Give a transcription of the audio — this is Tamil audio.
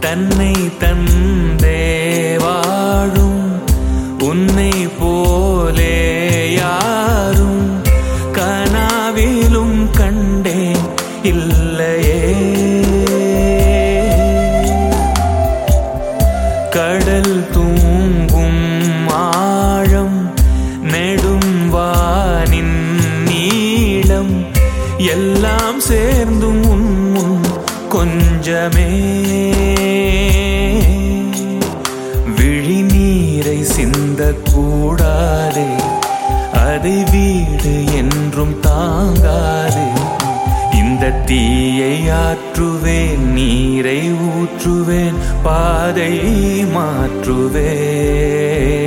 தன்னை தந்தே வாழும் உன்னை போலே யாரும் கனாவிலும் கண்டேன் இல்லையே கடல் தூங்கும் ஆழம் நெடும் வானின் நீளம் எல்லாம் சேர்ந்தும் உன் முன் கொஞ்சமே விழிநீரை சிந்தக்கூடாதே அதை வீடு என்றும் தாங்காதே இந்த தீயை ஆற்றுவேன் நீரை ஊற்றுவேன் பாதை மாற்றுவேன்